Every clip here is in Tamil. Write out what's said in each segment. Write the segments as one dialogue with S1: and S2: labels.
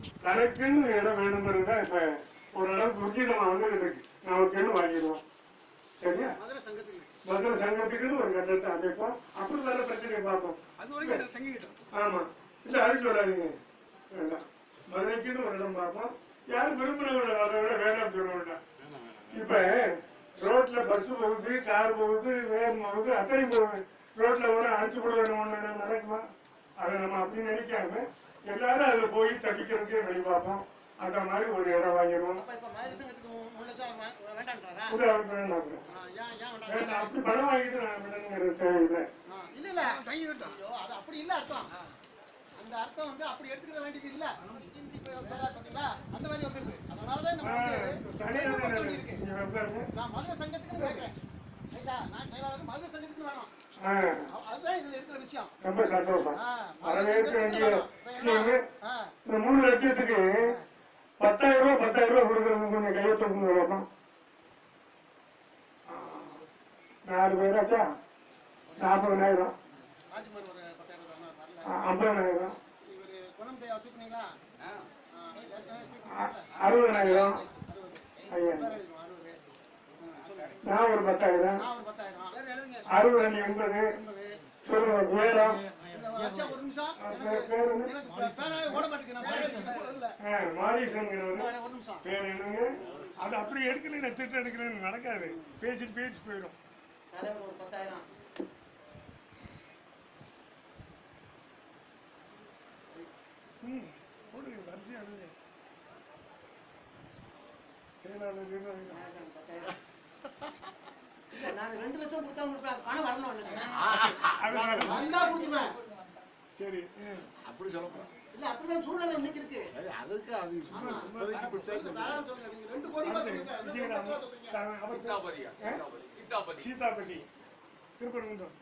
S1: தனக்குன்னு இடம் வேணுங்கிறது தான் இப்ப ஓரளவுக்கு உச்சிதமா வந்துகிட்டு இருக்கு நமக்குன்னு வாங்கிடுவோம் சரியா
S2: மதுரை சங்கத்துக்கு
S1: மதுரை சங்கத்துக்குன்னு ஒரு கட்டடத்தை அமைப்போம் அப்புறம் வேற பிரச்சனையை பார்ப்போம்
S3: அது வரைக்கும் இதுல தங்கிக்கிட்டோம்
S1: ஆமா இல்ல அது சொல்லாதீங்க வேண்டாம் மதுரைக்குன்னு ஒரு இடம் பார்ப்போம் யாரும் விரும்புறவங்க வர விட வேண்டாம் சொல்ல வேண்டாம் இப்ப ரோட்ல பஸ் போகுது கார் போகுது வேன் போகுது அத்தனை போகுது ரோட்ல ஒரு அடிச்சு போட வேணும் நடக்குமா அதை நம்ம அப்படி நினைக்காம எல்லாரும் அதுல போய் தப்பிக்கிறதுக்கே வழி பார்ப்போம் அந்த மாதிரி ஒரு இடம் வாங்கிடுவோம்
S2: அப்ப இப்ப மதுரை சங்கத்துக்கு மூ- மூணு லட்சம் வா- வேண்டான்றாரா
S1: புது அவருக்கு வேண்டாம்
S2: ஆ, ஏன் ஏன்
S1: வேண்டாம்
S2: வேண்டாம்
S1: அப்படி பணம் வாங்கிட்டு நான் விடணுங்கிறது தேவையில்லை
S2: ஆ, இல்ல இல்ல
S3: தங்கிக்கிட்டோம்
S2: ஐயோ அது அப்படி இல்ல அர்த்தம் அந்த அர்த்தம் வந்து அப்படி எடுத்துக்கிற வேண்டியது இல்ல இன்னைக்கு இப்ப சொல்லார் பாத்தீங்களா அந்த மாதிரி வந்துருது அதனாலதான் நம்ம வந்து
S1: தனியாக
S2: தெளிவுபடுத்த வேண்டியிருக்கு.
S1: நீங்க உட்காருங்க.
S2: நான் மதுரை சங்கத்துக்குன்னு கேட்கிறேன் ரைட்டா நான் செயலாளர் மதுரை சங்கத்துக்கு வேணும்
S1: ஆ,
S2: அ- அதுதான் இதுல இருக்கிற விஷயம்
S1: ரொம்ப சந்தோஷம்
S2: ஆ, மதுரை
S1: வரவேற்க
S2: சங்கத்துக்கு
S1: வேண்டிய
S2: வேணும். இப்ப
S1: ஸ்கீமு
S2: என்ன? ஆ,
S1: இந்த மூணு லட்சத்துக்கு பத்தாயிரம் ரூபாய் பத்தாயிரம் ரூபாய் கொடுக்குறவங்க கொஞ்சம் கையை தூக்குங்க பார்ப்போம் ஆ, நாலு பேராச்சா நாற்பதனாயிரம்
S2: ராஜ்குமார் ஒரு பத்தாயிரம் ரூபாய் வரல
S1: ஆ, ஐம்பதனாயிரம்
S2: இவரு குணம் தேவை தூக்குனீங்களா ஆ, ஏற்கனவே
S1: ஆ,
S2: தூக்குனீங்களா?
S1: அறுபதனாயிரம்
S2: அறுபது.
S1: ஐயா
S2: பேர் எழுதிடுவோம், அறுபது. ம், சொல்லுங்க.
S1: நான் ஒரு பத்தாயிரம்
S2: நான் ஒரு பத்தாயிரம்
S1: அறுபது அணி எண்பது
S2: எண்பது.
S1: சொல்லுங்க வேடம்
S2: இந்த வருஷம் ஒரு நிமிஷம்
S1: ஆ,
S2: எனக்கு
S1: பேர் என்ன?
S2: எனக்கு பேராவே ஓட மாட்டேங்குது நான் பேர் எடுக்க போறதில்ல.
S1: மாரிசங்கிறவர்
S2: இந்த ஒரு நிமிஷம்
S1: பேர் என்னங்க அது அப்படி எடுக்கல திட்டம் எடுக்கிறேன்னு நடக்காது பேசிட்டு பேசி போயிடும்
S2: தலைவர் ஒரு பத்தாயிரம்
S1: ம் போடுங்க வரிசையா எழுதுங்க செயலாளர் நிர்வாகிகள்.
S2: மேனேஜர் பத்தாயிரம் இல்ல, நான் ரெண்டு லட்சம் கொடுத்தா கொடுப்பேன் அது பணம் வரணும் எனக்கு.
S1: அது வேற.
S2: வந்தா கொடுத்துருவேன்
S1: சரி ம்.
S4: அப்படி சொல்லக்கூடாது
S2: இல்ல அப்படிதான் சூழ்நிலை இன்னைக்கு இருக்கு
S4: சரி அதுக்கு அது
S2: ஆமா.
S4: இப்போதைக்கு இப்படித்தான்
S2: சொல்லுங்க, தாராளமா சொல்லுங்க. நீங்க ரெண்டு கோடி ரூபாய்
S1: அடுத்து
S2: சொல்லுங்க. என்ன
S1: விஜயராமன்.
S2: பத்து ரூபா சொல்றீங்க?
S1: தான் அவர் பேர்.
S5: சீதாபதியா
S1: ஆ?
S5: சீதாபதி சீதாபதி
S1: சீதாபதி திருப்பரங்குன்றம்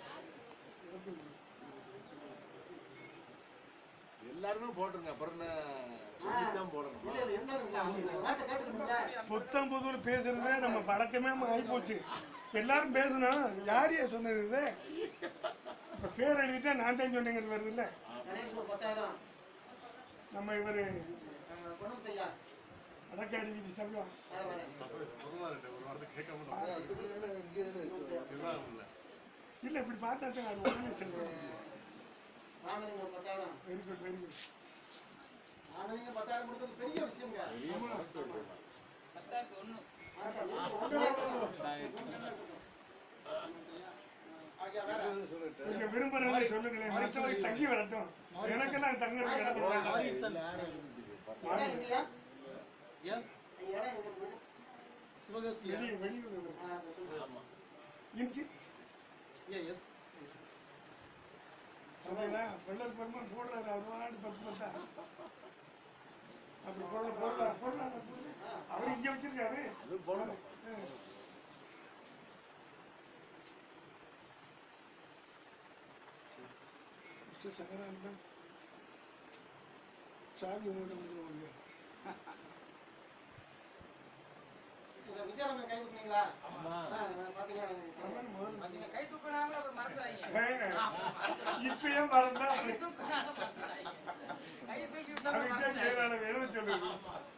S4: எல்லாருமே போட்டுருங்க அப்புறம் என்ன சொல்லித்தான் போடணும்
S2: இல்ல, இல்ல, எந்த ஒரு வார்த்தை கேட்டுக்கணும்ல.
S1: புத்தம் புதுன்னு பேசுறதே நம்ம பழக்கமே ஆகி போச்சு எல்லாரும் பேசணும் யாரையே சொன்னது இது இப்ப பேர் எழுதிட்டா நான் தான் சொன்னேங்கிறது வருது இல்ல
S2: கணேஷ் ஒரு பத்தாயிரம்
S1: நம்ம இவரு
S2: அஹ், குணம் ஐயா
S1: வடக்காடி வீதி சங்கம்
S2: வேற வேற.
S1: இல்ல இப்படி பார்த்தா தான் அது உடனே சொல்றோம்
S2: ராமலிங்கம் ஒரு பத்தாயிரம்
S1: very good very good
S2: Ramalingam பத்தாயிரம் கொடுத்தது பெரிய விஷயங்க
S6: பத்தாயிரத்து ஒண்ணு
S2: ஆகியா வேற
S1: நீங்க விரும்புறவங்க சொல்லுங்களேன் மனசுல தங்கி வரட்டும் எனக்கெல்லாம் தங்குறதுக்கு இடம் வேண்டாம்.
S2: இடம் எங்கயா?
S6: ஏன்
S2: எங்க இடம் எங்க இருக்கு?
S6: சிவகாசி
S1: வெளிய வெளியூர்
S2: ஆ, அதை சொல்லுங்க.
S1: இன்ச்சு
S6: ஏ எஸ்
S1: சொன்னீங்களா வெள்ளர் பெருமான் போடுறாரு அவர் நாடு பத்து பத்தா அப்படி போடல போடல போடலாம் அவர் இங்க வச்சிருக்காரு
S4: அது போடணும்
S1: மிஸ்டர் சங்கரானந்தன் சாதி உங்கள்கிட்ட வந்துருவாங்க
S2: இதை விஜயராமன் கை கொடுத்தீங்களா
S4: ஆமா.
S2: பாத்தீங்களா
S1: அவன் முதல்ல
S6: நீங்க கை தூக்கினாங்க அப்புறம் மறந்துடாதீங்க
S1: இப்பயே மறந்தா
S6: கை தூக்கினாங்க மறந்துடாதீங்க. கை தூக்கி விட்டா
S1: அதுக்கு தான்
S6: மறந்துடாதீங்க.
S1: செயலாளர் எழுத சொல்லுது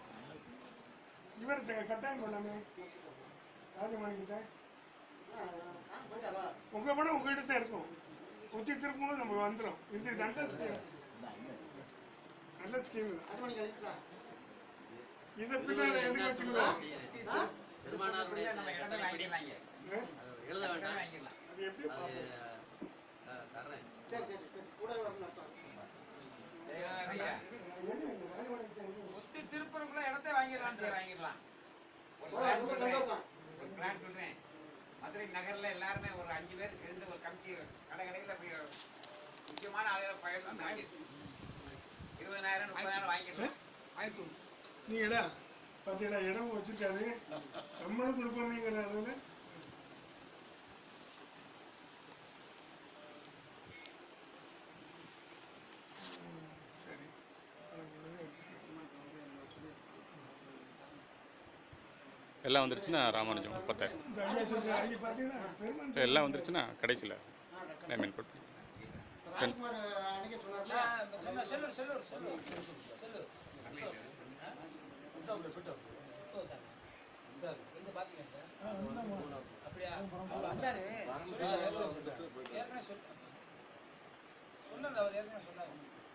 S1: இவர் த- கட்டாயம் பண்ணாமே ராஜமாணிக்கத்தை
S2: போயிட்டாரா
S1: உங்க படம் உங்ககிட்ட தான் இருக்கும் ஒத்தி திருப்பும்போது நமக்கு வந்துடும் இது நல்ல ஸ்கீம் நல்ல ஸ்கீம் தான்
S2: அஞ்சு மணிக்கு அழைச்சா
S1: இதை பின்னால எதுக்கு வச்சுக்கலாம்
S5: பெருமானாருடைய
S6: நம்ம இடத்த வாங்கிடலாங்க.
S5: எழுத வேண்டாம்
S6: வாங்கிடலாம்.
S1: அது எப்படி
S5: அது
S1: பார்ப்போம்
S5: அஹ், தர்றேன்
S2: சரி சரி சரி கூட வரணும் அர்த்தம்
S6: ஐயா, ஒத்தி திருப்பூருக்குள்ள இடத்தை வாங்கிடலாம் வாங்கிடலாம் ஒரு
S2: ஓ,
S6: பிளான்
S2: ரொம்ப
S6: சொல்றேன்.
S2: சந்தோஷம்
S6: ஒரு பிளான் சொல்றேன் மதுரை நகர்ல எல்லாருமே ஒரு அஞ்சு பேர் சேர்ந்து ஒரு கமிட்டி கடை கடையில் போய் முக்கியமான ஆளுகளை பயன் வாங்கி இருபதாயிரம் முப்பதாயிரம் வாங்கிடலாம்
S3: ஆயிரத்தி ஒன்று
S1: நீ இடா பார்த்தீங்களா இடம் வச்சிருக்காரு நம்மளும் கொடுப்போமேங்கிற அளவுல ம், சரி
S7: எல்லாம் வந்துருச்சுன்னா ராமானுஜம் பத்தாயிரம்
S1: இந்த ஐயா சொல்ற ஐயா பார்த்தீங்களா பெருமான்
S7: இப்போ எல்லாம் வந்துருச்சுன்னா கடைசியில் பேமெண்ட் போட்டு
S2: ராஜ்குமார் அன்னைக்கே சொன்னார்ல
S6: செல்லூர் செல்லூர் செல்லூர் செல்லூர்
S3: அவர் ஏற்கனவே சொன்னார்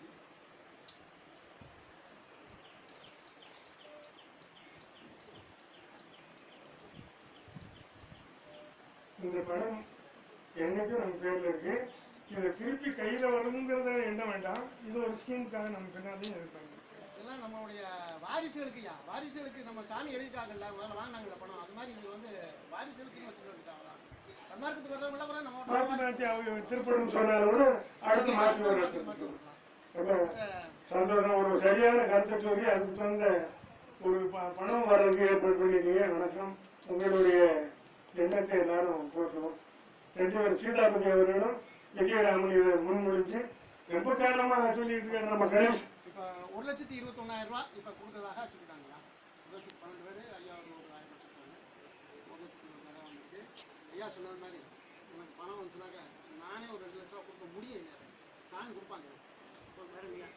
S1: இந்த படம் என்னைக்கும் நம்ம பேர்ல இருக்கு இதை திருப்பி கையில வரணுங்கிறத எண்ண வேண்டாம் இது ஒரு ஸ்கீமுக்காக நம்ம பின்னாலேயும் இருப்பாங்க
S2: இதெல்லாம் நம்மளுடைய வாரிசுகளுக்குயா வாரிசுகளுக்கு நம்ம சாமி எழுதிட்டாங்கல்ல முதல்ல வாங்கினாங்கல்ல பணம் அது மாதிரி இது வந்து வாரிசுகளுக்குன்னு வச்சுருக்காங்க சன்மார்க்கத்துக்கு வர்றவங்க எல்லாம் நம்ம
S1: மாத்தி மாத்தி அவங்க திருப்பணும் சொன்னாலும் கூட அடுத்து மாற்றி ஒரு ரொம்ப சந்தோஷம் ஒரு சரியான கருத்தை சொல்லி அதுக்கு தகுந்த ஒரு ப- பணம் வர்றதுக்கு ஏற்பாடு பண்ணிருக்கீங்க வணக்கம் உங்களுடைய எண்ணத்தை எல்லாரும் போட்டுருவோம் ரெண்டு பேரும் சீதாபதி அவர்களும் விஜயராமன் இதை முன்மொழிஞ்சு ரொம்ப காரணமாக சொல்லிட்டு இருக்காரு நம்ம கணேஷ்
S2: இப்போ ஒரு லட்சத்தி இருபத்தொன்னாயிரம் ரூபா இப்போ கொடுத்ததாக சொல்லிட்டாங்களா ஒரு லட்சத்தி பன்னெண்டு பேர் ஐயா ஒரு ஒரு ஆயிரம் கொடுத்தாங்க ஒரு லட்சத்தி இருபத்தாயிரம் வந்திருக்கு ஐயா சொன்னது மாதிரி எனக்கு பணம் வந்துச்சுனாக்க நானே ஒரு ரெண்டு லட்ச ரூபா கொடுக்க முடியும் இந்த சாமி கொடுப்பாங்க ஒரு வேற இல்லையா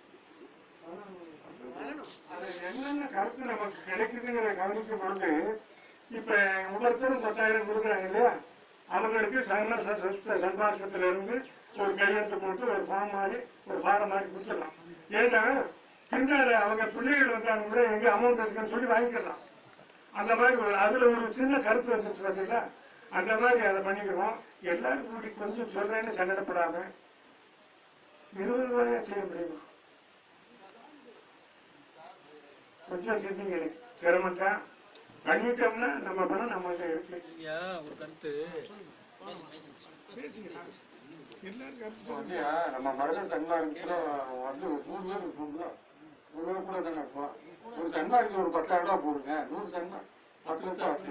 S2: வரணும்
S1: அது என்னென்ன கருத்து நமக்கு கிடைக்குதுங்கிற கவனிக்கும் பொழுது இப்ப ஒவ்வொருத்தரும் பத்தாயிரம் கொடுக்குறாங்க இல்லையா அவங்களுக்கு சம சத்த சன்மார்க்கத்துல இருந்து ஒரு கையெழுத்து போட்டு ஒரு ஃபார்ம் மாதிரி ஒரு பாடம் மாதிரி கொடுத்துடலாம் ஏன்னா பின்னால அவங்க பிள்ளைகள் வந்தாலும் கூட எங்க அமௌண்ட் இருக்குன்னு சொல்லி வாங்கிக்கலாம் அந்த மாதிரி ஒரு அதுல ஒரு சின்ன கருத்து வந்துச்சு பார்த்தீங்களா அந்த மாதிரி அதை பண்ணிக்கிறோம் எல்லாரும் கூடி கொஞ்சம் சொல்றேன்னு சங்கடப்படாம இருபது ரூபாயா செய்ய முடியுமா கொஞ்சம் சிந்திங்க சிரமம் தான் பண்ணிட்டோம்னா நம்ம பணம் நம்மகிட்ட இருக்கு
S3: ஐயா ஒரு கருத்து
S8: வந்துயா, நம்ம மருத சன்மார்க்கத்துல வந்து ஒரு நூறு பேர் இருப்போம்ல நூறு பேர் கூட தானே இருப்போம் ஒரு சன்மார்க்கு ஒரு பத்தாயிரம் ரூபாய் போடுங்க நூறு சன்மா பத்து லட்சம் ஆச்சு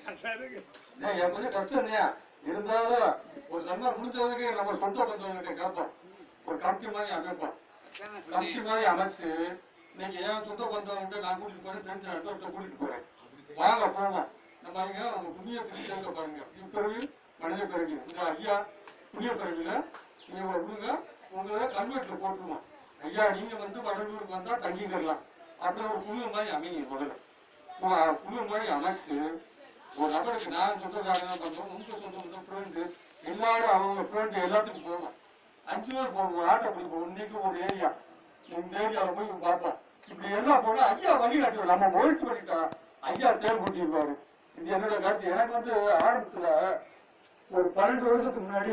S8: ஏன், என் கொஞ்சம் கஷ்டம் இல்லையா இருந்தாலும் ஒரு சன்மார் முடிஞ்சதுக்கு நம்ம சொந்த பந்தவங்கிட்ட கேட்போம் ஒரு கமிட்டி மாதிரி அமைப்போம் கமிட்டி மாதிரி அமைச்சு இன்னைக்கு ஏன் சொந்த பந்தவங்கிட்ட நான் கூட்டிட்டு போறேன் தெரிஞ்ச நண்பர்கிட்ட கூட்டிட்டு போறேன் வாங்க போவோம் நம்ம இங்க நம்ம புண்ணியத்துக்கு சேர்க்க பாருங்க இப்பிறகு மனித பிறகு இந்த ஐயா புண்ணிய பிறவில நீங்க விடுங்க உங்களை கன்வெர்ட்ல போட்டுருவோம் ஐயா நீங்க வந்து வடலூருக்கு வந்தா தங்கிக்கிறலாம் அப்படி ஒரு குழு மாதிரி அமைங்க முதல்ல உங்க குழு மாதிரி அமைச்சு ஒரு நபருக்கு நான் சொந்தக்காரங்க பண்றோம் உங்க சொந்த சொந்த ஃப்ரெண்டு எல்லாரும் அவங்க ஃப்ரெண்டு எல்லாத்துக்கும் போவோம் அஞ்சு பேர் போவோம் ஒரு ஆட்டோ பிடிப்போம் இன்னைக்கு ஒரு ஏரியா இந்த ஏரியாவில் போய் பார்ப்போம் இப்படி எல்லாம் போனா ஐயா வழி காட்டுவோம் நம்ம முயற்சி பண்ணிட்டா ஐயா செயல்பட்டிருப்பாரு இது என்னோட கருத்து எனக்கு வந்து ஆரம்பத்துல ஒரு பன்னெண்டு வருஷத்துக்கு முன்னாடி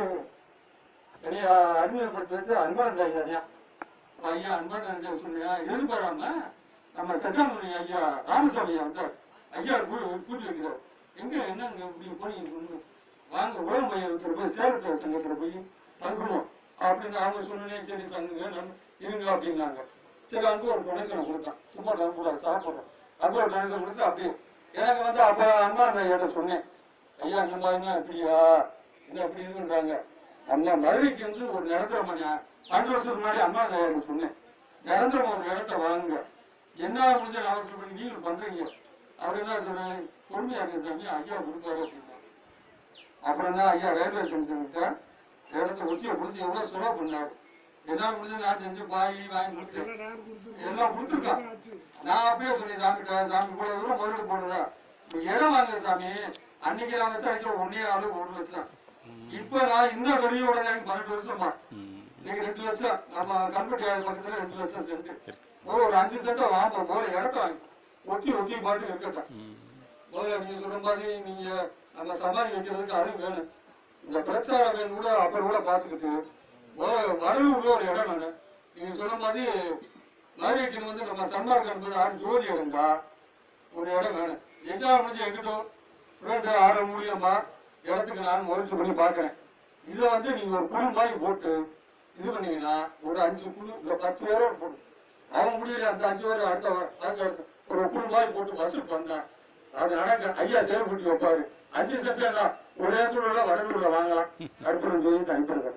S8: என்னைய அறிமுகப்படுத்தி வச்சு அன்பான் ஐயா ஐயா அன்பான் ஐயா சொன்னியா எதிர்பாராம நம்ம செட்டாமணி ஐயா ராமசாமி ஐயா வந்தார் ஐயா கூ- கூட்டி வைக்கிறார் எங்க என்னங்க இப்படி போனீங்க வாங்க உலக மையத்தில் போய் சேலத்துல சங்கத்துல போய் தங்குவோம் அப்படின்னு அவங்க சொன்னே சரி தங்குங்க நம்ம இருங்க அப்படின்னாங்க சரி அங்க ஒரு டொனேஷன் கொடுத்தான் சும்மா தங்க சாப்பிடுறோம் அங்க ஒரு டொனேஷன் கொடுத்து அப்படியே எனக்கு வந்து அப்ப அம்மா அந்த ஐயாட்ட சொன்னேன் ஐயா இந்த மாதிரினா இப்படியா என்ன இப்படி இருக்குன்றாங்க நம்ம மதுரைக்கு வந்து ஒரு நிரந்தர மணி பன்னெண்டு வருஷத்துக்கு முன்னாடி அம்மா அந்த ஐயாட்ட சொன்னேன் நிரந்தரம் ஒரு இடத்த வாங்குங்க என்ன முடிஞ்ச அவசரம் பண்ணி நீங்க பண்றீங்க அவர் என்ன சொன்னாரு பொறுமையா இருக்க சாமி ஐயா கொடுப்பாரு அப்படின்னா அப்புறம் தான் ஐயா ரயில்வே ஸ்டேஷன்கிட்ட இடத்த ஒத்தியை பிடிச்சி எவ்வளவு செலவு பண்ணாரு என்ன முடிஞ்சு நான் செஞ்சு பாய் வாங்கி கொடுத்தேன் எல்லாம் கொடுத்துருக்கான் நான் அப்பயே சொன்னேன் சாமிகிட்ட சாமி கூட தூரம் முதலீடு போடுறதா இப்ப இடம் வாங்க சாமி அன்னைக்கு நான் விசாரிக்கிற ஒன்னே ஆளு ஒரு லட்சம் இப்ப நான் இன்னும் வெளியோட எனக்கு பன்னெண்டு வருஷமா
S7: ம்.
S8: இன்னைக்கு ரெண்டு லட்சம் நம்ம கல்பட்டி பக்கத்துல ரெண்டு லட்சம் சென்ட் ஒரு ஒரு அஞ்சு சென்ட்டை வாங்க போல இடத்த வாங்கி ஒத்தி ஒத்தி பாட்டு இருக்கட்டும்
S7: ம்.
S8: முதல்ல நீங்க சொல்ற மாதிரி நீங்க நம்ம சமாளி வைக்கிறதுக்கு அது வேணும் இந்த பிரச்சார வேன் கூட அப்புறம் கூட பார்த்துக்கிட்டு முதல்ல வடலூர்ல ஒரு இடம் வேணும் நீங்க சொன்ன மாதிரி மதுரைக்கு வந்து நம்ம சன்மார்க்கம் என்பது ஆறு ஜோதி இடம்டா ஒரு இடம் வேணும் எட்டாவது முடிஞ்சு எங்கிட்டோ ரெண்டு ஆறு மூலியமா இடத்துக்கு நான் முயற்சி பண்ணி பார்க்கறேன் இதை வந்து நீங்க ஒரு குழு மாதிரி போட்டு இது பண்ணீங்கன்னா ஒரு அஞ்சு குழு இல்ல பத்து பேரோ போடும் அவன் முடியல அந்த அஞ்சு பேர் அடுத்த வா- அதுக்கு அடுத்து ஒரு குழு மாதிரி போட்டு வசூல் பண்ணலாம் அது நடக்க ஐயா செயல்பட்டு வைப்பாரு அஞ்சு சென்டா ஒரே குழுல வடலூர்ல வாங்கலாம் கருப்பூரம் சொல்லி தனிப்படுறது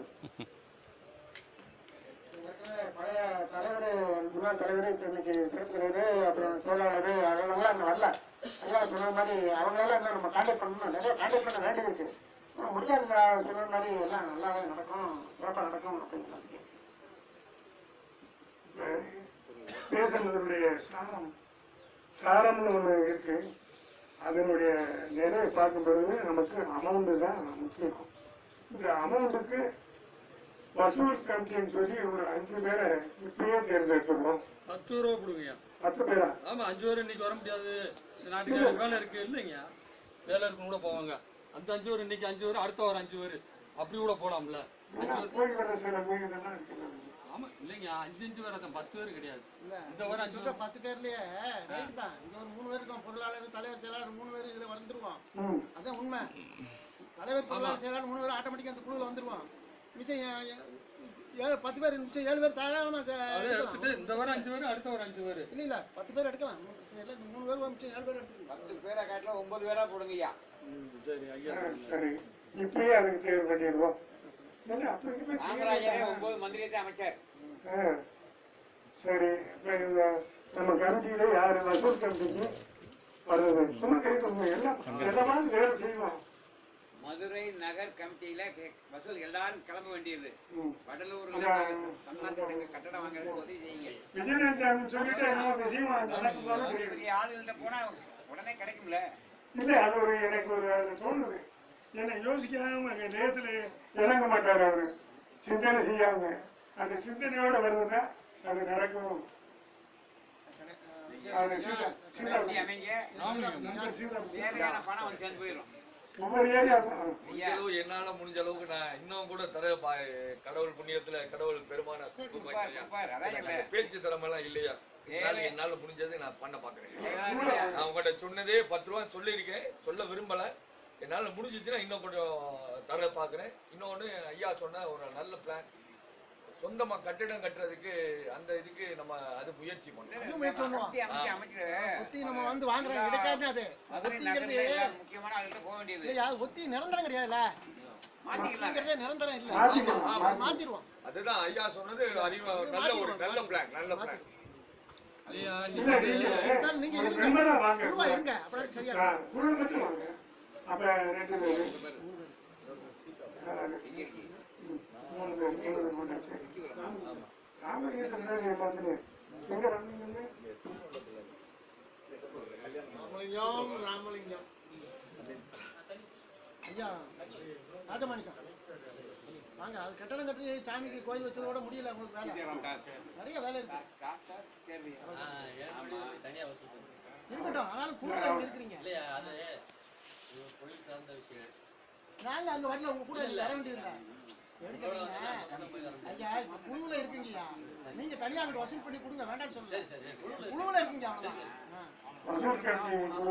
S1: ஏற்கனவே பழைய தலைவர் முன்னாள் தலைவர் இப்ப இன்னைக்கு சிறப்பு தலைவர் அப்புறம் தோழர் அதெல்லாம் அங்க வரல ஐயா சொன்ன மாதிரி அவங்களால இன்னும் நம்ம கான்டாக்ட் பண்ணணும் நிறைய கான்டாக்ட் பண்ண வேண்டியது இருக்கு ஆனா முடியாது சொன்ன மாதிரி எல்லாம் நல்லாவே நடக்கும் சிறப்பாக நடக்கும் அப்படின்னு பேசுறதுடைய சாரம் சாரம்னு ஒன்று இருக்கு அதனுடைய நிறைய பார்க்கும் பொழுது நமக்கு அமௌண்ட் தான் முக்கியம் இந்த அமௌண்ட்டுக்கு வசூல் கமிட்டின்னு சொல்லி ஒரு அஞ்சு பேரை இப்பயே தேர்ந்தெடுத்துருவோம்
S9: பத்து ரூபா கொடுங்கய்யா
S1: பத்து பேரா
S9: ஆமா அஞ்சு பேர் இன்னைக்கு வர முடியாது இந்த நாட்டுக்கு எனக்கு வேலை இருக்கு இல்லைங்க வேலை இருக்குன்னு கூட போவாங்க அந்த அஞ்சு பேர் இன்னைக்கு அஞ்சு பேர் அடுத்த வாரம் அஞ்சு பேர் அப்படி கூட போலாம்ல அஞ்சு பேர்
S1: போய் வர செலவு இதெல்லாம் இருக்குது
S9: ஆமா இல்லைங்க அஞ்சு அஞ்சு பேர் அதான் பத்து பேர் கிடையாது
S2: இல்ல
S9: இந்த வாரம் அஞ்சு
S2: சொல்ற பத்து பேர்லயே ரைட் தான் இங்க ஒரு மூணு பேர் இருக்கோம் பொருளாளர் தலைவர் செயலாளர் மூணு பேர் இதுல வந்துருவோம்
S1: ம்
S2: அதான் உண்மை தலைவர் பொருளாளர் செயலாளர் மூணு பேர் ஆட்டோமேட்டிக்கா அந்த குழுல வந்துருவோம் மிச்சம் ஏ- ஏ- ஏழு பத்து பேர் மிச்சம் ஏழு பேர் தாராளமா அதை
S9: அதை எடுத்துட்டு
S2: எடுக்கலாம்.
S9: இந்த வாரம் அஞ்சு பேர் அடுத்த வாரம் அஞ்சு பேர்
S2: இல்ல இல்ல பத்து பேர் எடுக்கலாம் ஒண்ணும் பிரச்சனை இல்ல இந்த மூணு பேர் மிச்சம் ஏழு பேர் எடுத்துக்கலாம்
S6: பத்து பேரை காட்டில ஒன்பது பேரா போடுங்கய்யா
S9: சரி ஐயா
S1: ஆ, சரி இப்பயே அதுக்கு தேர்வு பண்ணிடுவோம் இல்லை அப்போ இங்கே
S6: காமராஜரே ஒன்பது மந்திரியத்தை அமைச்சார்
S1: ஆ சரி இப்ப இந்த நம்ம கமிட்டியில யாரு வசூல் கமிட்டிக்கு வர்றது சும்மா கை கொடுங்க எல்லாம் எல்லாமே வேலை செய்வோம்
S6: மதுரை நகர் கமிட்டியில கே- வசூல் எல்லாரும் கிளம்ப வேண்டியது
S1: ம்.
S6: வடலூர்ல
S1: அதான்.
S6: தமிழ்நாட்டுக்கு கட்டடம் வாங்குறதுக்கு உதவி செய்யுங்க
S1: விஜயநாதன் சொல்லிட்டு என்னமோ விஷயம் நடக்கும் போல
S6: பெரிய
S1: தெரியுது
S6: பெரிய ஆளுகிட்ட போனா உடனே கிடைக்கும்ல
S1: இல்லை அது ஒரு எனக்கு ஒரு அது தோணுது என்ன யோசிக்காம அங்க நேரத்துல இணங்க மாட்டாரு அவரு சிந்தனை செய்யாம அந்த சிந்தனையோட வருதுன்னா அது நடக்கும் அது சீதா சீதா
S6: கடைசி அமைங்க
S1: நண்பர் சீதா
S6: தேவையான பணம் வந்து சேர்ந்து போயிடும்
S1: ஒவ்வொரு ஏரியா
S6: ஐயா
S10: அளவு என்னால முடிஞ்ச அளவுக்கு நான் இன்னும் கூட தர பா- கடவுள் புண்ணியத்துல கடவுள் பெருமான
S6: சூப்பர் சூப்பர் அதான் இல்ல
S10: பேச்சு திறமெல்லாம் இல்லையா என்னால என்னால முடிஞ்சது நான் பண்ண பாக்குறேன்
S6: தேவையான
S10: நான் உங்கள்கிட்ட சொன்னதே பத்து ரூபா சொல்லியிருக்கேன் சொல்ல விரும்பல என்னால முடிஞ்சிச்சுன்னா இன்னும் கொஞ்சம் தர பாக்குறேன் இன்னொன்னு ஐயா சொன்ன ஒரு நல்ல பிளான் சொந்தமா கட்டிடம் கட்டுறதுக்கு அந்த இதுக்கு நம்ம அது முயற்சி பண்ணோம்
S2: அதுவும் முயற்சி பண்ணுவோம்
S6: கமிட்டி அமைச்சு அமைச்சு
S2: ஒத்தி நம்ம வந்து வாங்குறோம் எடுக்காது அது
S6: மதுரை
S2: ஒத்திங்கிறது
S6: நகர்ல எல்லாம் முக்கியமான ஆளுகிட்ட போக வேண்டியது
S2: இல்லையா ஒத்தி நிரந்தரம் கிடையாதுல்ல
S6: மாத்திக்கலாங்க
S2: ஒத்திங்கிறதே நிரந்தரம் இல்ல
S1: மாத்திக்கலாம்.
S2: மாத்திடுவோம்
S10: அதுதான் ஐயா சொன்னது அறிவு நல்ல ஒரு நல்ல பிளான் நல்ல பிளான்
S9: ஐயா
S1: இல்ல நீங்க
S2: இருந்தாலும் நீங்க
S1: ஒரு
S2: இருங்க.
S1: மெம்பரா வாங்க
S2: குழுவா இருங்க அப்புறம் சரியா
S1: ஆ,
S2: இருக்கும்.
S1: குழு மட்டும் வாங்க அப்ப ரெண்டு பேரு அதாவது, ம், மூணு பேர் மூணு பேர் மூணு பேர் ராமலிங்கத்தை முன்னாடி பார்த்துட்டு எங்க ராமலிங்க
S2: ராமலிங்கம் ராமலிங்கம் ஐயா ராஜமாணிக்கம் வாங்க அது கட்டடம் கட்டி சாமிக்கு கோயில் வச்சதோட முடியல உங்களுக்கு வேலை நிறைய வேலை இருக்கு
S5: ஆ, ஏழு மணி வரைக்கும் தனியா வசூல் பண்ணுங்க.
S2: இருக்கட்டும் ஆனாலும் குழுல நீங்க இருக்கிறீங்க
S5: இல்லையா அது இது ஒரு தொழில் சார்ந்த விஷயம்
S2: நாங்க அங்க வரல உங்க கூட வர வேண்டியதில்லை
S5: உங்களோட வந்து
S2: எடுக்கிறீங்க
S5: நான் சொன்ன போய் வர முடியாது.
S2: ஐயா இப்ப குழுவுல இருக்கீங்கய்யா நீங்க தனியா அங்கிட்டு வசூல் பண்ணி கொடுங்க வேண்டாம்னு சொல்லல
S5: சரி சரி குழுவில்
S2: குழுவுல இருக்கீங்க அவ்வளவுதான் ஆ.
S1: வசூல் கட்டி குழு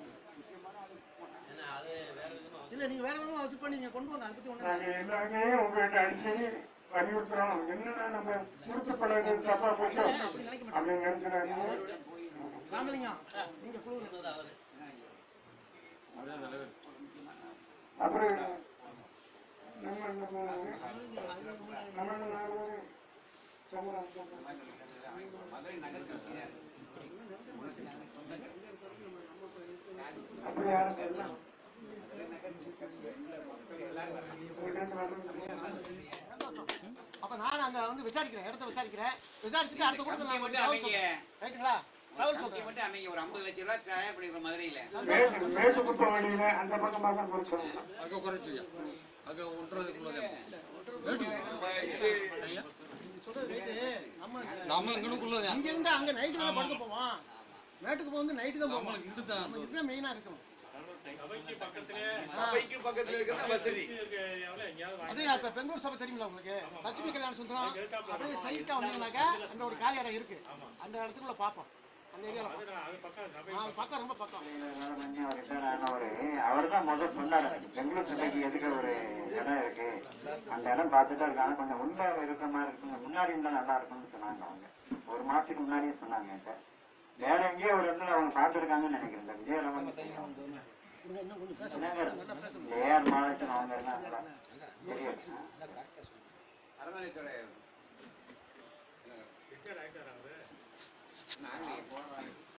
S5: ஏன்னா அது வேற விதமா வந்து
S2: இல்ல நீங்க வேற விதமா வசூல் பண்ணி நீங்க கொண்டு வாங்க அதை பத்தி ஒண்ணு
S1: நாங்க எல்லாமே உங்ககிட்ட அடிக்கடி வலியுறுத்துறோம் என்னடா நம்ம கொடுத்து பழகிறது தப்பா போச்சு
S2: அப்படி நினைக்க மாட்டேன்
S1: அப்படின்னு நினைச்சிடாதீங்க
S2: ராமலிங்கம் நீங்க குழுவுல
S5: சொன்னது அவரு
S1: அப்புறம் நம்ம என்ன பண்ணுவாங்க நம்ம என்ன நாலு பேரு சமாதானம்
S6: மதுரை நகர் கமிட்டி
S1: அப்படி யாரும் தெரியல
S2: அப்ப நான் அங்க வந்து விசாரிக்கிறேன் இடத்த விசாரிக்கிறேன் விசாரிச்சுட்டு அடுத்த கூட்டத்துல நான்
S6: கமிட்டி
S2: உங்களுக்கு தகவல்
S6: மட்டும் அமைங்க
S2: சொல்றேன் ரைட்டுங்களா தகவல்
S6: கமிட்டி
S2: சொல்றேன்
S6: மட்டும் அமைங்க ஒரு ஐம்பது லட்சம் ரூபாய் தயார் பண்ணிக்கிறோம் மதுரையில
S1: மேற்கு மேற்கு குப்பை வழியில அந்த பக்கமா தான் குறைச்சோம்
S9: அங்க குறைச்சியா அங்க ஒன்றதுக்குள்ளதே
S10: இது
S2: நீங்க சொல்றது ரைட்டு நம்ம
S9: நம்ம இங்கனுக்குள்ளதே
S2: இங்க இருந்து அங்க நைட்டு தான் படுக்க போவோம் மேட்டுக்கு போக வந்து நைட்டு தான் போவோம்
S9: நம்மளுக்கு இங்கிட்டு
S2: நம்ம இதுதான் மெயினா இருக்கணும்
S10: சபைக்கு பக்கத்துல இருக்கிற வசதி
S2: அதே இப்ப பெங்களூர் சபை தெரியுமில உங்களுக்கு லட்சுமி கல்யாண சுந்தரம் அப்படியே சைட்டா வந்தீங்கன்னாக்கா அந்த ஒரு காலி இடம் இருக்கு அந்த இடத்துக்குள்ள பார்ப்போம் அந்த ஏரியால பார்ப்போம் ஆ, பக்கம் ரொம்ப பக்கம்
S11: அவர் தான் முதல் சொன்னாரு பெங்களூர் சபைக்கு எதுக்கு ஒரு இடம் இருக்கு அந்த இடம் பார்த்துட்டு இருக்காங்க கொஞ்சம் உள்ள இருக்கிற மாதிரி இருக்குங்க முன்னாடி இருந்தா நல்லா இருக்கும்னு சொன்னாங்க அவங்க ஒரு மாசத்துக்கு முன்னாடியே சொன்னாங்க என்கிட்ட வேற எங்கேயோ ஒரு இடத்துல அவங்க பார்த்துருக்காங்கன்னு நினைக்கிறேன் இந்த விஜயரமன்
S2: கொடுங்க, இன்னும் கொஞ்சம் பேசணும்
S11: ஏஆர் மாவட்டம் அவங்க இருந்தாங்களா தெரியும்
S6: அறநிலைத்துறை நாங்களே போன வாரம்